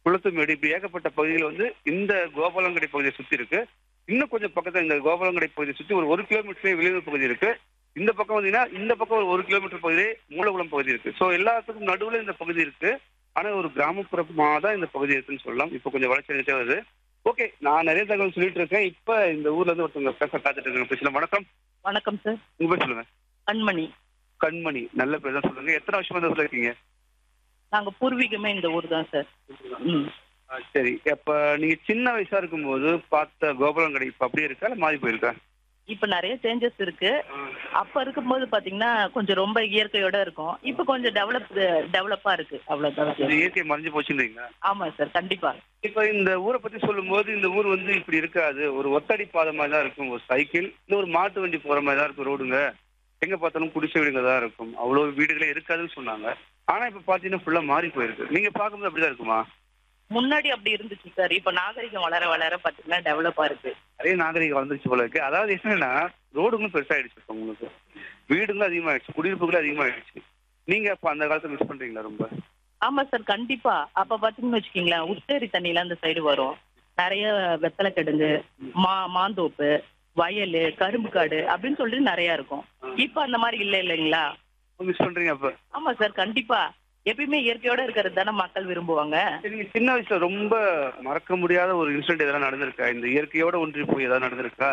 குளத்துமேடு இப்படி ஏகப்பட்ட பகுதிகள் வந்து இந்த கோபாலங்கடை பகுதியை சுத்தி இருக்கு இன்னும் கொஞ்சம் பக்கத்துல இந்த கோபாலங்கடை பகுதியை சுத்தி ஒரு ஒரு கிலோமீட்டர்லேயே விளிம்பு பகுதி இருக்கு இந்த பக்கம் வந்தீங்கன்னா இந்த பக்கம் ஒரு ஒரு கிலோமீட்டர் பகுதி மூலகுளம் பகுதி இருக்கு ஸோ எல்லாத்துக்கும் நடுவுல இந்த பகுதி இருக்கு ஆனா ஒரு கிராமப்புறமா தான் இந்த பகுதி இருக்குன்னு சொல்லலாம் இப்போ கொஞ்சம் வளர்ச்சி அடைஞ்சிட்டே வருது ஓகே நான் நிறைய தகவல் சொல்லிட்டு இருக்கேன் இப்ப இந்த ஊர்ல இருந்து ஒருத்தவங்க பேச காத்துட்டு இருக்காங்க பேசலாம் வணக்கம் வணக்கம் சார் உங்க பேர் சொல்லுங்க கண்மணி கண்மணி நல்ல பேர் தான் சொல்லுங்க எத்தனை வருஷமா இந்த ஊர்ல இருக்கீங்க நாங்க பூர்வீகமே இந்த ஊர் தான் சார் ம் ஆ, சரி அப்ப நீங்க சின்ன வயசா இருக்கும்போது பார்த்த கோபாலங்கடை இப்ப அப்படியே இருக்கா இல்ல மாறி போயிருக்கா இப்ப நிறைய சேஞ்சஸ் இருக்கு அப்ப இருக்கும்போது பாத்தீங்கன்னா கொஞ்சம் ரொம்ப இயற்கையோட இருக்கும் இப்ப கொஞ்சம் டெவலப் டெவலப்பா இருக்கு அவ்வளவுதான் இந்த சார் இயற்கை மறைஞ்சு போச்சுன்றீங்களா ஆமா சார் கண்டிப்பா இப்ப இந்த ஊரை பத்தி சொல்லும்போது இந்த ஊர் வந்து இப்படி இருக்காது ஒரு ஒத்தடி பாதை மாதிரி தான் இருக்கும் ஒரு சைக்கிள் இல்ல ஒரு மாட்டு வண்டி போற மாதிரி தான் இருக்கும் ரோடுங்க எங்க பார்த்தாலும் குடிசை வீடுங்க தான் இருக்கும் அவ்வளவு வீடுகளே இருக்காதுன்னு சொன்னாங்க ஆனா இப்ப பாத்தீங்கன்னா ஃபுல்லா மாறி போயிருக்கு நீங்க பார்க்கும்போது அப்படிதான் இருக்குமா முன்னாடி அப்படி இருந்துச்சு சார் இப்ப நாகரிகம் வளர வளர பாத்தீங்கன்னா டெவலப்பா இருக்கு நிறைய நாகரிகம் வளர்ந்துச்சு போல இருக்கு அதாவது என்னன்னா ரோடுங்களும் பெருசாயிடுச்சு இப்ப உங்களுக்கு வீடுங்களும் அதிகமாயிடுச்சு குடியிருப்புகளும் அதிகமாயிடுச்சு நீங்க அப்ப அந்த காலத்தை மிஸ் பண்றீங்களா ரொம்ப ஆமா சார் கண்டிப்பா அப்ப பாத்தீங்கன்னு வச்சுக்கீங்களேன் உத்தேரி தண்ணியில அந்த சைடு வரும் நிறைய வெத்தலை கிடங்கு மா மாந்தோப்பு வயல் கரும்பு காடு அப்படின்னு சொல்லிட்டு நிறைய இருக்கும் இப்ப அந்த மாதிரி இல்ல இல்லைங்களா மிஸ் பண்றீங்க அப்ப ஆமா சார் கண்டிப்பா எப்பயுமே இயற்கையோட இருக்கிறது தானே மக்கள் விரும்புவாங்க சரி, நீங்க சின்ன வயசுல ரொம்ப மறக்க முடியாத ஒரு இன்சிடென்ட் எதனா நடந்திருக்கா இந்த இயற்கையோட ஒன்றி போய் ஏதாவது நடந்திருக்கா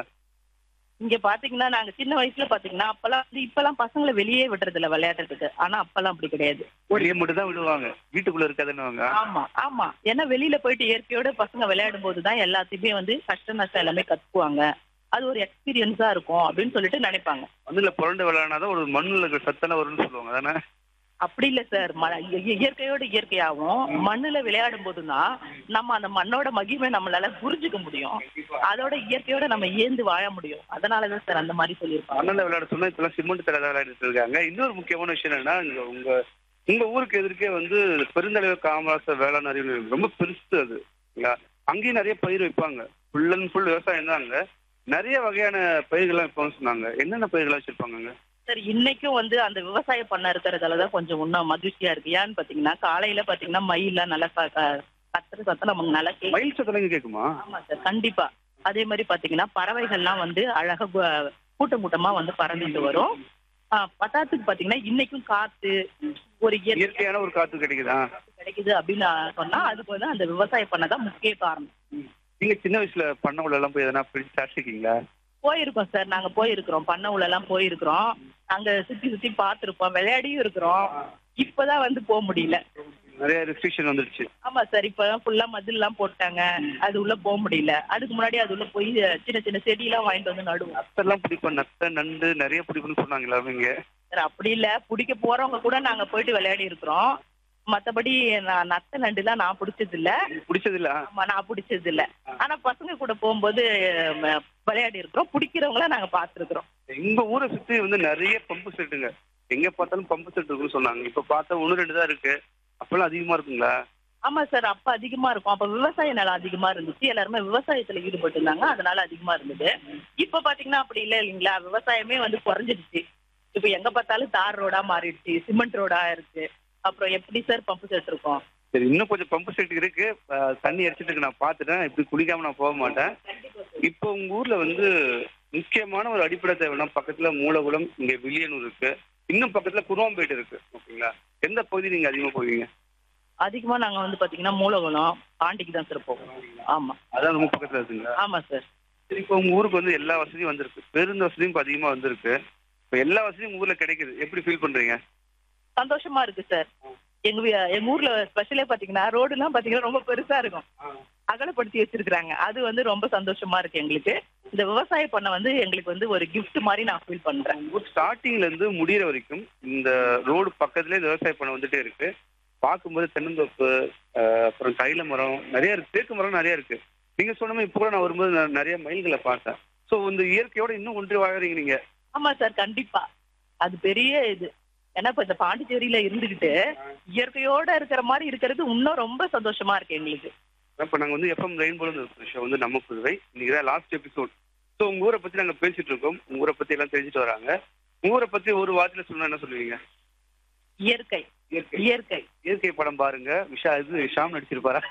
இங்க பாத்தீங்கன்னா நாங்க சின்ன வயசுல பாத்தீங்கன்னா அப்பெல்லாம் வந்து இப்பெல்லாம் பசங்களை வெளியே விடுறது இல்ல விளையாடுறதுக்கு ஆனா அப்பெல்லாம் அப்படி கிடையாது வெளியே மட்டும் தான் விடுவாங்க வீட்டுக்குள்ள இருக்காதுன்னுவாங்க ஆமா ஆமா ஏன்னா வெளியில போயிட்டு இயற்கையோட பசங்க விளையாடும் போதுதான் எல்லாத்தையுமே வந்து கஷ்ட நஷ்டம் எல்லாமே கத்துக்குவாங்க அது ஒரு எக்ஸ்பீரியன்ஸா இருக்கும் அப்படின்னு சொல்லிட்டு நினைப்பாங்க மண்ணுல புரண்டு விளையாடினாதான் ஒரு மண்ணுல இருக்கிற சத்தெல்லாம் வரும்னு சொல்லுவாங்க அதானே அப்படி இல்ல சார் ம- இய- இயற்கையோட இயற்கையாவும் மண்ணுல விளையாடும் போதுதான் நம்ம அந்த மண்ணோட மகிமை நம்மளால புரிஞ்சுக்க முடியும் அதோட இயற்கையோட நம்ம ஏந்து வாழ முடியும் அதனாலதான் சார் அந்த மாதிரி சொல்லியிருப்பாங்க மண்ணுல விளையாட சொன்னா இப்பெல்லாம் சிமெண்ட் தர விளையாடிட்டு இருக்காங்க இன்னொரு முக்கியமான விஷயம் என்னன்னா இங்க உங்க உங்க ஊருக்கு எதிர்க்கே வந்து பெருந்தலைவர் காமராசர் வேளாண் அறிவு நிலையம் ரொம்ப பெருசு அது இல்லையா? அங்கேயும் நிறைய பயிர் வைப்பாங்க ஃபுல் அண்ட் ஃபுல் விவசாயம் தான் அங்க நிறைய வகையான பயிர்கள்லாம் வைப்பாங்கன்னு சொன்னாங்க என்னென்ன பயிர்கள்லாம் வச்சிருப்பாங்க அங்க சார் இன்னைக்கும் வந்து அந்த விவசாய பண்ண இருக்கிறதாலதான் கொஞ்சம் இன்னும் மகிழ்ச்சியா இருக்கு ஏன்னு பாத்தீங்கன்னா காலையில பாத்தீங்கன்னா மயிலாம் நல்லா க- க- கத்துற சத்தம் நமக்கு நல்லா கேட்கும் மயில் சத்தம் இங்க கேக்குமா ஆமா சார் கண்டிப்பா அதே மாதிரி பாத்தீங்கன்னா பறவைகள்லாம் வந்து அழகா கு- கூட்டம் கூட்டமா வந்து பறந்துட்டு வரும் ஆ, பத்தாத்துக்கு பாத்தீங்கன்னா இன்னைக்கும் காத்து ஒரு இயற்கை இயற்கையான ஒரு காத்து கிடைக்குதா கிடைக்குது அப்படின்னு சொன்னா அதுக்கு வந்து அந்த விவசாயம் பண்ணதான் முக்கிய காரணம் நீங்க சின்ன வயசுல பண்ண உள்ள எல்லாம் போய் எதனா பிடிச்சு சாப்பிட்டுருக்கீங்களா போயிருக்கோம் சார் நாங்க போயிருக்கிறோம் பண்ண உள்ள எல்லாம் போயிருக்கிறோம் அங்க சுத்தி சுத்தி பார்த்திருப்போம் விளையாடியும் இருக்கிறோம் இப்பதான் வந்து போக முடியல நிறைய ரெஸ்ட்ரிக்ஷன் வந்துருச்சு ஆமா சார் இப்ப ஃபுல்லா மதில் எல்லாம் போட்டாங்க அது உள்ள போக முடியல அதுக்கு முன்னாடி அது உள்ள போய் சின்ன சின்ன செடி எல்லாம் வாங்கிட்டு வந்து நடுவோம் நத்தெல்லாம் பிடிப்போம் நத்தை நண்டு நிறைய பிடிக்கும்னு சொன்னாங்க எல்லாரும் இங்க சார் அப்படி இல்ல பிடிக்க போறவங்க கூட நாங்க போயிட்டு விளையாடி இருக்கிறோம் மத்தபடி நான் நத்த நண்டுலாம் நான் பிடிச்சது இல்ல பிடிச்சது இல்ல ஆமா நான் பிடிச்சது இல்ல ஆனா பசங்க கூட போகும்போது ம, விளையாடி இருக்கிறோம் பிடிக்கிறவங்கள நாங்க பாத்துருக்கிறோம் எங்க ஊரை சுத்தி வந்து நிறைய பம்பு செட்டுங்க எங்க பார்த்தாலும் பம்பு செட் இருக்குன்னு சொன்னாங்க இப்ப பார்த்தா ஒண்ணு ரெண்டு தான் இருக்கு அப்பெல்லாம் அதிகமா இருக்குங்களா ஆமா சார் அப்ப அதிகமா இருக்கும் அப்ப விவசாய நிலம் அதிகமா இருந்துச்சு எல்லாருமே விவசாயத்துல ஈடுபட்டு இருந்தாங்க அதனால அதிகமா இருந்தது இப்ப பாத்தீங்கன்னா அப்படி இல்ல இல்லைங்களா விவசாயமே வந்து குறைஞ்சிடுச்சு இப்ப எங்க பார்த்தாலும் தார் ரோடா மாறிடுச்சு சிமெண்ட் ரோடா இருக்கு அப்புறம் எப்படி சார் பம்பு செட் இருக்கும் சரி இன்னும் கொஞ்சம் பம்பு செட் இருக்கு அஹ் தண்ணி அடிச்சிட்டு இருக்கு நான் பார்த்துட்டேன் இப்படி குளிக்காம நான் போக மாட்டேன் இப்போ உங்க ஊர்ல வந்து முக்கியமான ஒரு அடிப்படை தேவைன்னா பக்கத்துல மூலகுளம் இங்க வில்லியனூர் இருக்கு இன்னும் பக்கத்துல குருவாம்பேட்டு இருக்கு ஓகேங்களா எந்த பகுதி நீங்க அதிகமா போவீங்க அதிகமா நாங்க வந்து பாத்தீங்கன்னா மூலகுளம் பாண்டிக்கு தான் சார் போவோம் ஆமா அதான் ரொம்ப பக்கத்துல இருக்குங்களா ஆமா சார் சரி இப்போ உங்க ஊருக்கு வந்து எல்லா வசதியும் வந்திருக்கு பேருந்து வசதியும் இப்போ அதிகமா வந்திருக்கு இப்போ எல்லா வசதியும் உங்க ஊர்ல கிடைக்குது எப்படி ஃபீல் பண்றீங்க சந்தோஷமா இருக்கு சார் எங்க வீ- எங்க ஊர்ல ஸ்பெஷலே பாத்தீங்கன்னா ரோடு எல்லாம் பாத்தீங்கன்னா ரொம்ப பெருசா இருக்கும் அகலப்படுத்தி வச்சிருக்காங்க அது வந்து ரொம்ப சந்தோஷமா இருக்கு எங்களுக்கு இந்த விவசாய பண்ண வந்து எங்களுக்கு வந்து ஒரு gift மாதிரி நான் ஃபீல் பண்றேன் ஊர் ஸ்டார்டிங்ல இருந்து முடியிற வரைக்கும் இந்த ரோடு பக்கத்துலேயே இந்த விவசாய பண்ண வந்துட்டே இருக்கு பார்க்கும்போது தென்னந்தோப்பு அஹ், அப்புறம் தைல மரம் நிறைய இருக்கு தேக்கு மரம் நிறைய இருக்கு நீங்க சொன்ன மாதிரி இப்போ கூட நான் வரும்போது நான் நிறைய மயில்களை பார்த்தேன் ஸோ இந்த இயற்கையோட இன்னும் ஒன்றி வாழறீங்க நீங்க ஆமா சார் கண்டிப்பா அது பெரிய இது ஏன்னா இப்ப இந்த பாண்டிச்சேரியில இருந்துகிட்டு இயற்கையோட இருக்கிற மாதிரி இருக்கிறது இன்னும் ரொம்ப சந்தோஷமா இருக்கு எங்களுக்கு இப்போ நாங்கள் வந்து எஃப்எம் ரெயின்போல ஷோ வந்து நம்ம புதுவை இன்னைக்கு தான் லாஸ்ட் எபிசோட் ஸோ உங்க ஊரை பத்தி நாங்கள் பேசிட்டு இருக்கோம் உங்க ஊரை பத்தி எல்லாம் தெரிஞ்சுட்டு வராங்க உங்க ஊரை பத்தி ஒரு வார்த்தையில சொன்னா என்ன சொல்லுவீங்க இயற்கை இயற்கை இயற்கை இயற்கை படம் பாருங்க விஷா இது ஷாம் நடிச்சிருப்பாரா